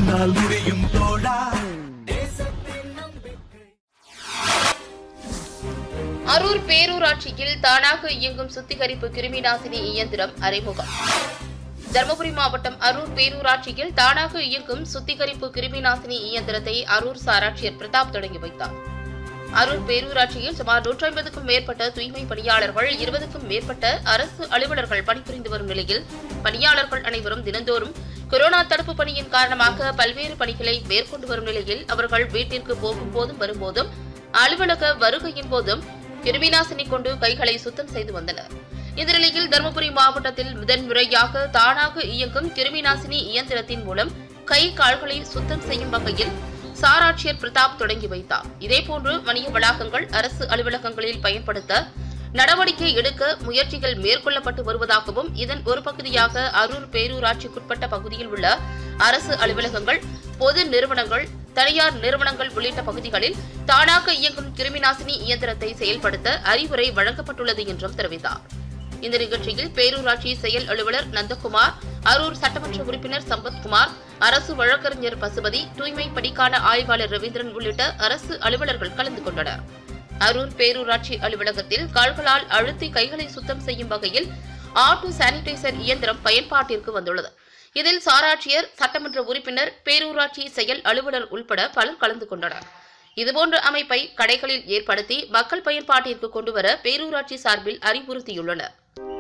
உன்னால் முடியும் தோழா அரூர் பேரூராட்சியில் தானாக இயங்கும் சுத்திகரிப்பு கிருமி நாசினி இயந்திரம் அறிமுகம் தருமபுரி மாவட்டம் அரூர் பேரூராட்சியில் தானாக இயங்கும் சுத்திகரிப்பு கிருமி நாசினி இயந்திரத்தை அரூர் சாராட்சியர் பிரதாப் தொடங்கி வைத்தார் அரூர் பேரூராட்சியில் சுமார் நூற்றி ஐம்பதுக்கும் மேற்பட்ட தூய்மை பணியாளர்கள் இருபதுக்கும் மேற்பட்ட அரசு அலுவலர்கள் பணிபுரிந்து வரும் நிலையில் பணியாளர்கள் அனைவரும் தினந்தோறும் கொரோனா தடுப்பு பணியின் காரணமாக பல்வேறு பணிகளை மேற்கொண்டு வரும் நிலையில் அவர்கள் வீட்டிற்கு போகும் போதும் வரும்போதும் அலுவலக வருகையின் போதும் கிருமிநாசினி கொண்டு கைகளை சுத்தம் செய்து வந்தனர் இந்த நிலையில் தருமபுரி மாவட்டத்தில் முதன்முறையாக தானாக இயங்கும் கிருமிநாசினி இயந்திரத்தின் மூலம் கை கால்களை சுத்தம் செய்யும் வகையில் சாராட்சியர் பிரதாப் தொடங்கி வைத்தார் இதேபோன்று வணிக வளாகங்கள் அரசு அலுவலகங்களில் பயன்படுத்த நடவடிக்கை எடுக்க முயற்சிகள் மேற்கொள்ளப்பட்டு வருவதாகவும் இதன் ஒரு பகுதியாக அரூர் பேரூராட்சிக்குட்பட்ட பகுதியில் உள்ள அரசு அலுவலகங்கள் பொது நிறுவனங்கள் தனியார் நிறுவனங்கள் உள்ளிட்ட பகுதிகளில் தானாக இயங்கும் கிருமிநாசினி இயந்திரத்தை செயல்படுத்த அறிவுரை வழங்கப்பட்டுள்ளது என்றும் தெரிவித்தார் இந்த நிகழ்ச்சியில் பேரூராட்சி செயல் அலுவலர் நந்தகுமார் அரூர் சட்டமன்ற உறுப்பினர் சம்பத்குமார் அரசு வழக்கறிஞர் பசுபதி தூய்மை பணிக்கான ஆய்வாளர் ரவீந்திரன் உள்ளிட்ட அரசு அலுவலர்கள் கலந்து கொண்டனர் அரூர் பேரூராட்சி அலுவலகத்தில் கால்களால் அழுத்தி கைகளை சுத்தம் செய்யும் வகையில் ஆட்டோ சானிடைசர் இயந்திரம் பயன்பாட்டிற்கு வந்துள்ளது இதில் சாராட்சியர் சட்டமன்ற உறுப்பினர் பேரூராட்சி செயல் அலுவலர் உள்பட பலர் கலந்து கொண்டனர் இதுபோன்ற அமைப்பை கடைகளில் ஏற்படுத்தி மக்கள் பயன்பாட்டிற்கு கொண்டுவர பேரூராட்சி சார்பில் அறிவுறுத்தியுள்ளனர்